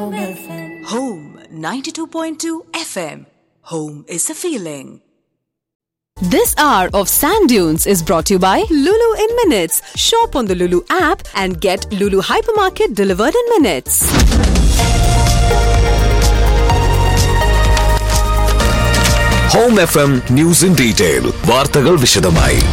Home 92.2 FM. Home is a feeling. This hour of Sand Dunes is brought to you by Lulu in Minutes. Shop on the Lulu app and get Lulu Hypermarket delivered in minutes. Home F M news in detail വാർത്തകൾ വിശദമായി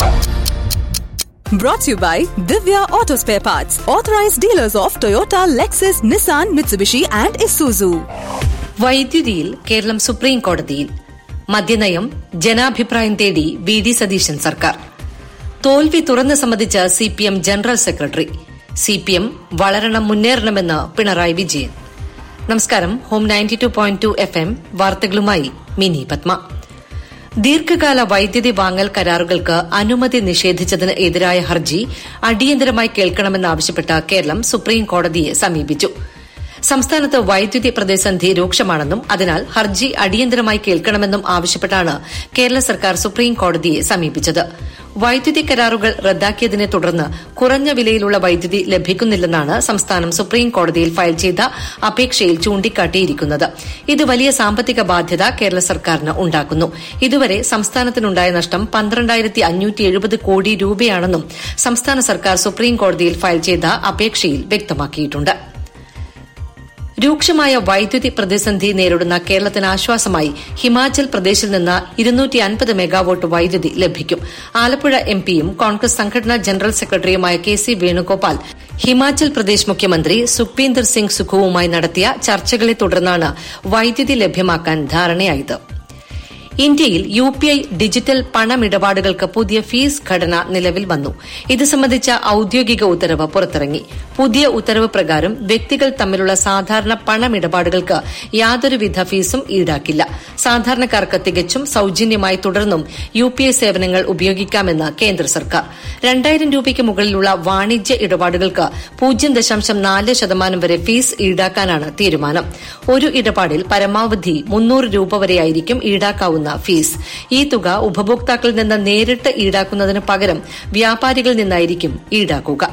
Brought to you by Divya Auto Spare Parts, authorized dealers of Toyota, Lexus, Nissan, Mitsubishi, and Isuzu. വൈദ്യുതിയിൽ Keralam supreme കോടതിയിൽ മദ്യനയം ജനാഭിപ്രായം തേടി V D Satheesan സർക്കാർ തോൽവി തുറന്ന് സമ്മതിച്ച C P M general secretary C P M വളരണം മുന്നേറണമെന്ന് പിണറായി വിജയൻ നമസ്കാരം home ninety two point two F M വാർത്തകളുമായി മിനി പത്മ ദീർഘകാല വൈദ്യുതി വാങ്ങൽ കരാറുകൾക്ക് അനുമതി നിഷേധിച്ചതിന് എതിരായ ഹർജി അടിയന്തരമായി കേൾക്കണമെന്നാവശ്യപ്പെട്ട കേരളം സുപ്രീം കോടതിയെ സമീപിച്ചു സംസ്ഥാനത്ത് വൈദ്യുതി പ്രതിസന്ധി രൂക്ഷമാണെന്നും അതിനാൽ ഹർജി അടിയന്തരമായി കേൾക്കണമെന്നും ആവശ്യപ്പെട്ടാണ് കേരള സർക്കാർ സുപ്രീം കോടതിയെ സമീപിച്ചത് വൈദ്യുതി കരാറുകൾ റദ്ദാക്കിയതിനെ തുടർന്ന് കുറഞ്ഞ വിലയിലുള്ള വൈദ്യുതി ലഭിക്കുന്നില്ലെന്നാണ് സംസ്ഥാനം സുപ്രീം കോടതിയിൽ ഫയൽ ചെയ്ത അപേക്ഷയിൽ ചൂണ്ടിക്കാട്ടിയിരിക്കുന്നത് ഇത് വലിയ സാമ്പത്തിക ബാധ്യത കേരള സർക്കാരിന് ഉണ്ടാക്കുന്നു ഇതുവരെ സംസ്ഥാനത്തിനുണ്ടായ നഷ്ടം പന്ത്രണ്ടായിരത്തി അഞ്ഞൂറ്റി എഴുപത് കോടി രൂപയാണെന്നും സംസ്ഥാന സർക്കാർ സുപ്രീം കോടതിയിൽ ഫയൽ ചെയ്ത അപേക്ഷയിൽ വ്യക്തമാക്കിയിട്ടുണ്ട് രൂക്ഷമായ വൈദ്യുതി പ്രതിസന്ധി നേരിടുന്ന കേരളത്തിന് ആശ്വാസമായി ഹിമാചൽ പ്രദേശിൽ നിന്ന് ഇരുന്നൂറ്റി അൻപത് മെഗാവാട്ട് വൈദ്യുതി ലഭിക്കും ആലപ്പുഴ എംപിയും കോൺഗ്രസ് സംഘടനാ ജനറൽ സെക്രട്ടറിയുമായ കെ സി വേണുഗോപാൽ ഹിമാചൽ പ്രദേശ് മുഖ്യമന്ത്രി സുഖ്വീന്ദർ സിംഗ് സുഖുവുമായി നടത്തിയ ചർച്ചകളെ തുടർന്നാണ് വൈദ്യുതി ലഭ്യമാക്കാൻ ധാരണയായത് ഇന്ത്യയിൽ യു പി ഐ ഡിജിറ്റൽ പണമിടപാടുകൾക്ക് പുതിയ ഫീസ് ഘടന നിലവിൽ വന്നു ഇത് സംബന്ധിച്ച ഔദ്യോഗിക ഉത്തരവ് പുറത്തിറങ്ങി പുതിയ ഉത്തരവ് പ്രകാരം വ്യക്തികൾ തമ്മിലുള്ള സാധാരണ പണമിടപാടുകൾക്ക് യാതൊരുവിധ ഫീസും ഈടാക്കില്ല സാധാരണക്കാർക്ക് തികച്ചും സൌജന്യമായി തുടർന്നും യു പി ഐ സേവനങ്ങൾ ഉപയോഗിക്കാമെന്ന് കേന്ദ്ര സർക്കാർ രണ്ടായിരം രൂപയ്ക്ക് മുകളിലുള്ള വാണിജ്യ ഇടപാടുകൾക്ക് പൂജ്യം ദശാംശം നാല് ശതമാനം വരെ ഫീസ് ഈടാക്കാനാണ് തീരുമാനം ഒരു ഇടപാടിൽ പരമാവധി മുന്നൂറ് രൂപ വരെയായിരിക്കും ഈടാക്കാവുന്ന ഫീസ് ഈ തുക ഉപഭോക്താക്കളിൽ നിന്ന് നേരിട്ട് ഈടാക്കുന്നതിന് പകരം വ്യാപാരികളിൽ നിന്നായിരിക്കും ഈടാക്കുക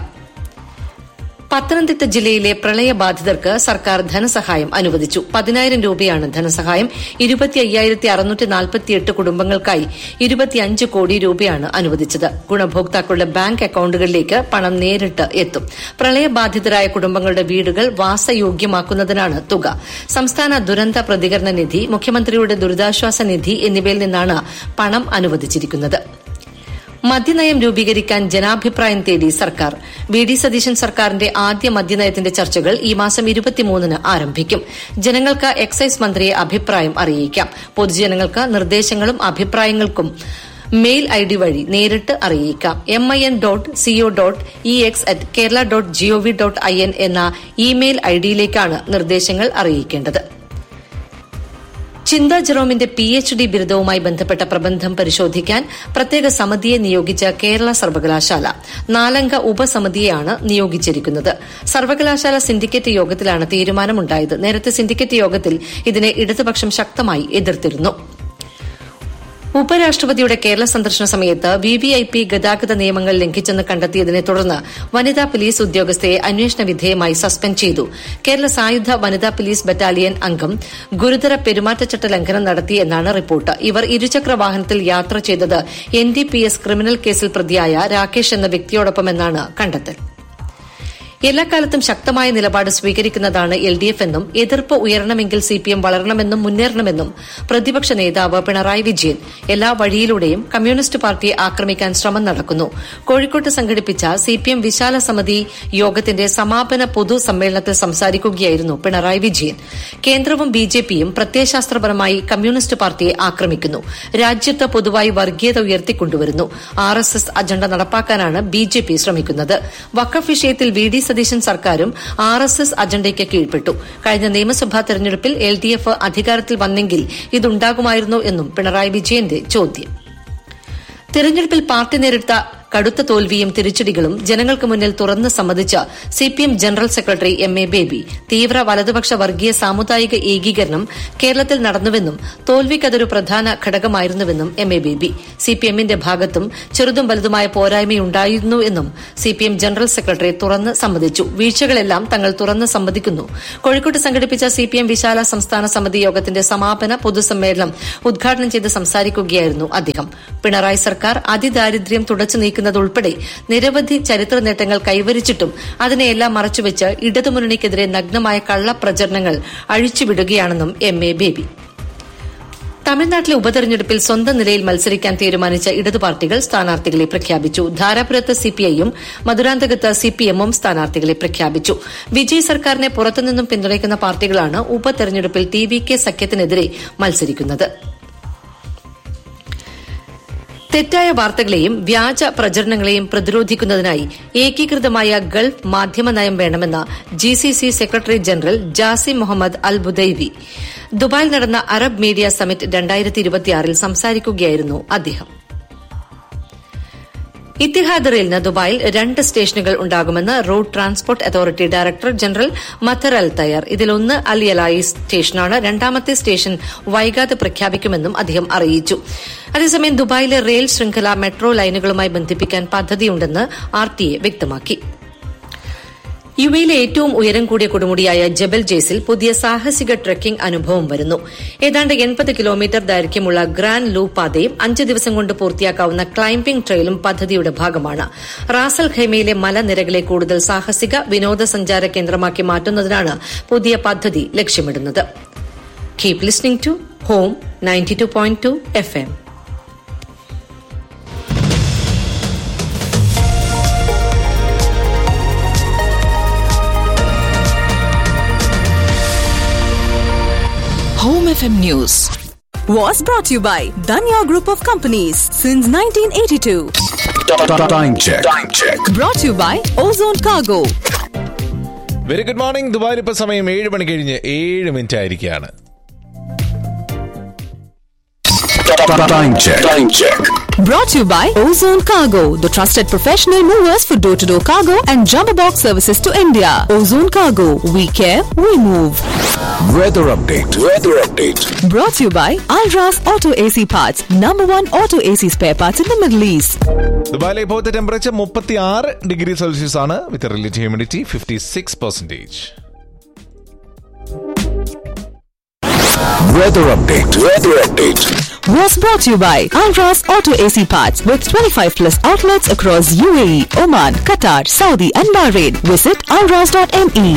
പത്തനംതിട്ട ജില്ലയിലെ പ്രളയബാധിതർക്ക് സർക്കാർ ധനസഹായം അനുവദിച്ചു പതിനായിരം രൂപയാണ് ധനസഹായം ഇരുപത്തി അയ്യായിരത്തി അറുന്നൂറ്റി നാൽപ്പത്തിയെട്ട് കുടുംബങ്ങൾക്കായി ഇരുപത്തിയഞ്ച് കോടി രൂപയാണ് അനുവദിച്ചത് ഗുണഭോക്താക്കളുടെ ബാങ്ക് അക്കൌണ്ടുകളിലേക്ക് പണം നേരിട്ട് എത്തും പ്രളയബാധിതരായ കുടുംബങ്ങളുടെ വീടുകൾ വാസയോഗ്യമാക്കുന്നതിനാണ് തുക സംസ്ഥാന ദുരന്ത പ്രതികരണ നിധി മുഖ്യമന്ത്രിയുടെ ദുരിതാശ്വാസ നിധി എന്നിവയിൽ നിന്നാണ് പണം അനുവദിച്ചിരിക്കുന്നത് മദ്യനയം രൂപീകരിക്കാൻ ജനാഭിപ്രായം തേടി സർക്കാർ വി ഡി സതീശൻ സർക്കാരിന്റെ ആദ്യ മദ്യനയത്തിന്റെ ചർച്ചകൾ ഈ മാസം ഇരുപത്തിമൂന്നിന് ആരംഭിക്കും ജനങ്ങൾക്ക് എക്സൈസ് മന്ത്രിയെ അഭിപ്രായം അറിയിക്കാം പൊതുജനങ്ങൾക്ക് നിർദ്ദേശങ്ങളും അഭിപ്രായങ്ങൾക്കും മെയിൽ ഐ ഡി വഴി നേരിട്ട് അറിയിക്കാം M I N dot CO dot E X at Kerala dot GOV dot I N എന്ന ഇമെയിൽ ഐ ഡിയിലേക്കാണ് നിർദ്ദേശങ്ങൾ അറിയിക്കേണ്ടത് ചിന്ത ജെറോമിന്റെ പി എച്ച് ഡി ബിരുദവുമായി ബന്ധപ്പെട്ട പ്രബന്ധം പരിശോധിക്കാൻ പ്രത്യേക സമിതിയെ നിയോഗിച്ച കേരള സർവകലാശാല നാലംഗ ഉപസമിതിയെയാണ് നിയോഗിച്ചിരിക്കുന്നത് സർവകലാശാല സിൻഡിക്കേറ്റ് യോഗത്തിലാണ് തീരുമാനമുണ്ടായത് നേരത്തെ സിൻഡിക്കേറ്റ് യോഗത്തിൽ ഇതിനെ ഇടതുപക്ഷം ശക്തമായി എതിർത്തിരുന്നു ഉപരാഷ്ട്രപതിയുടെ കേരള സന്ദർശന സമയത്ത് വി വി ഐ പി ഗതാഗത നിയമങ്ങൾ ലംഘിച്ചെന്ന് കണ്ടെത്തിയതിനെ തുടർന്ന് വനിതാ പോലീസ് ഉദ്യോഗസ്ഥയെ അന്വേഷണ വിധേയമായി സസ്പെൻഡ് ചെയ്തു കേരള സായുധ വനിതാ പോലീസ് ബറ്റാലിയൻ അംഗം ഗുരുതര പെരുമാറ്റച്ചട്ട ലംഘനം നടത്തിയെന്നാണ് റിപ്പോർട്ട് ഇവർ ഇരുചക്ര വാഹനത്തിൽ യാത്ര ചെയ്തത് N D P S criminal കേസിൽ പ്രതിയായ രാകേഷ് എന്ന വ്യക്തിയോടൊപ്പമെന്നാണ് കണ്ടെത്തൽ എല്ലാ കാലത്തും ശക്തമായ നിലപാട് സ്വീകരിക്കുന്നതാണ് എൽ ഡി എഫ് എന്നും എതിർപ്പ് ഉയരണമെങ്കിൽ സി പി എം വളരണമെന്നും മുന്നേറണമെന്നും പ്രതിപക്ഷ നേതാവ് പിണറായി വിജയൻ എല്ലാ വഴിയിലൂടെയും കമ്മ്യൂണിസ്റ്റ് പാർട്ടിയെ ആക്രമിക്കാൻ ശ്രമം നടക്കുന്നു കോഴിക്കോട്ട് സംഘടിപ്പിച്ച സി പി എം വിശാല സമിതി യോഗത്തിന്റെ സമാപന പൊതുസമ്മേളനത്തിൽ സംസാരിക്കുകയായിരുന്നു പിണറായി വിജയൻ കേന്ദ്രവും ബി ജെ പിയും പ്രത്യയശാസ്ത്രപരമായി കമ്മ്യൂണിസ്റ്റ് പാർട്ടിയെ ആക്രമിക്കുന്നു രാജ്യത്ത് പൊതുവായി വർഗീയത ഉയർത്തിക്കൊണ്ടുവരുന്നു ആർ എസ് എസ് അജണ്ട നടപ്പാക്കാനാണ് ബി ജെ പി ശ്രമിക്കുന്നത് വഖഫ് വിഷയത്തിൽ വി ഡി സതീശൻ സർക്കാരും ആർ എസ് എസ് അജണ്ടയ്ക്ക് കീഴ്പ്പെട്ടു കഴിഞ്ഞ നിയമസഭാ തെരഞ്ഞെടുപ്പിൽ എൽ ഡി എഫ് അധികാരത്തിൽ വന്നെങ്കിൽ ഇതുണ്ടാകുമായിരുന്നോ എന്നും പിണറായി വിജയന്റെ ചോദ്യം തെരഞ്ഞെടുപ്പിൽ പാർട്ടി നേരിട്ട കടുത്ത തോൽവിയും തിരിച്ചടികളും ജനങ്ങൾക്ക് മുന്നിൽ തുറന്ന് സമ്മതിച്ച CPM general secretary M A Baby തീവ്ര വലതുപക്ഷ വർഗീയ സാമുദായിക ഏകീകരണം കേരളത്തിൽ നടന്നുവെന്നും തോൽവിക്കതൊരു പ്രധാന ഘടകമായിരുന്നുവെന്നും എം എ ബേബി സിപിഎമ്മിന്റെ ഭാഗത്തും ചെറുതും വലുതുമായ പോരായ്മയുണ്ടായിരുന്നു എന്നും സിപിഎം ജനറൽ സെക്രട്ടറി തുറന്ന് സമ്മതിച്ചു വീഴ്ചകളെല്ലാം തങ്ങൾ തുറന്ന് സമ്മതിക്കുന്നു കോഴിക്കോട്ട് സംഘടിപ്പിച്ച സിപിഎം വിശാല സംസ്ഥാന സമിതി യോഗത്തിന്റെ സമാപന പൊതുസമ്മേളനം ഉദ്ഘാടനം ചെയ്ത് സംസാരിക്കുകയായിരുന്നു അദ്ദേഹം പിണറായി സർക്കാർ അതിദാരിദ്ര്യം തുടച്ചു നീക്കുന്നതുൾപ്പെടെ നിരവധി ചരിത്ര നേട്ടങ്ങൾ കൈവരിച്ചിട്ടും അതിനെയെല്ലാം മറച്ചുവെച്ച് ഇടതുമുന്നണിക്കെതിരെ നഗ്നമായ കള്ളപ്രചരണങ്ങൾ അഴിച്ചുവിടുകയാണെന്നും എം എ ബേബി തമിഴ്നാട്ടിലെ ഉപതെരഞ്ഞെടുപ്പിൽ സ്വന്തം നിലയിൽ മത്സരിക്കാൻ തീരുമാനിച്ച ഇടതു പാർട്ടികൾ സ്ഥാനാർത്ഥികളെ പ്രഖ്യാപിച്ചു ധാരാപുരത്ത് സിപിഐയും മധുരാന്തകത്ത് സിപിഎമ്മും സ്ഥാനാർത്ഥികളെ പ്രഖ്യാപിച്ചു വിജയ് സർക്കാരിനെ പുറത്തുനിന്നും പിന്തുണയ്ക്കുന്ന പാർട്ടികളാണ് ഉപതെരഞ്ഞെടുപ്പിൽ ടി വി കെ സഖ്യത്തിനെതിരെ മത്സരിക്കുന്നത് തെറ്റായ വാർത്തകളെയും വ്യാജ പ്രചരണങ്ങളെയും പ്രതിരോധിക്കുന്നതിനായി ഏകീകൃതമായ ഗൾഫ് മാധ്യമ നയം വേണമെന്ന് GCC secretary general Jasim Muhammad Al Budaiwi ദുബായിൽ നടന്ന അറബ് മീഡിയ സമിറ്റ് രണ്ടായിരത്തി ഇരുപത്തിയാറിൽ സംസാരിക്കുകയായിരുന്നു അദ്ദേഹം ഇത്തിഹാദ് റെയിലിന് ദുബായിൽ രണ്ട് സ്റ്റേഷനുകൾ ഉണ്ടാകുമെന്ന് road transport authority director general Mattar Al Tayer ഇതിലൊന്ന് അൽ യലായി സ്റ്റേഷനാണ് രണ്ടാമത്തെ സ്റ്റേഷൻ വൈകാതെ പ്രഖ്യാപിക്കുമെന്നും അദ്ദേഹം അറിയിച്ചു അതേസമയം ദുബായിലെ റെയിൽ ശൃംഖല മെട്രോ ലൈനുകളുമായി ബന്ധിപ്പിക്കാൻ പദ്ധതിയുണ്ടെന്ന് ആർ ടി എ വ്യക്തമാക്കി യു എയിലെ ഏറ്റവും ഉയരം കൂടിയ കൊടുമുടിയായ ജബൽ ജേസിൽ പുതിയ സാഹസിക ട്രക്കിംഗ് അനുഭവം വരുന്നു ഏതാണ്ട് എൺപത് കിലോമീറ്റർ ദൈർഘ്യമുള്ള ഗ്രാൻഡ് ലൂ പാതയും അഞ്ച് ദിവസം കൊണ്ട് പൂർത്തിയാക്കാവുന്ന ക്ലൈംബിംഗ് ട്രെയിലും പദ്ധതിയുടെ ഭാഗമാണ് റാസൽ ഖൈമയിലെ മലനിരകളെ കൂടുതൽ സാഹസിക വിനോദസഞ്ചാര കേന്ദ്രമാക്കി മാറ്റുന്നതിനാണ് പുതിയ പദ്ധതി ലക്ഷ്യമിടുന്നത് keep listening to home ninety two point two F M Home FM News. Was brought to you by Danya Group of Companies since 1982. Time check. Time check. Brought to you by Ozone Cargo. Very good morning ദുബായിൽ ഇപ്പോൾ സമയം ഏഴ് മണി കഴിഞ്ഞ് ഏഴ് minute ആയിരിക്കുകയാണ് Time check. Time check. Brought to you by Ozone Cargo, the trusted professional movers for door to door cargo and jumbo box services to India. Ozone Cargo, we care, we move. Weather update. Weather update. Brought to you by Alras Auto AC Parts, number one auto AC spare parts in the Middle East. ദുബായിലെ ഇപ്പോഴത്തെ temperature മുപ്പത്തി ആറ് degree Celsius ആണ് with relative humidity fifty six percentage Weather update. Weather update. Was brought to you by Alras Auto AC Parts with 25 plus outlets across UAE, Oman, Qatar, Saudi, and Bahrain. Visit alras.me.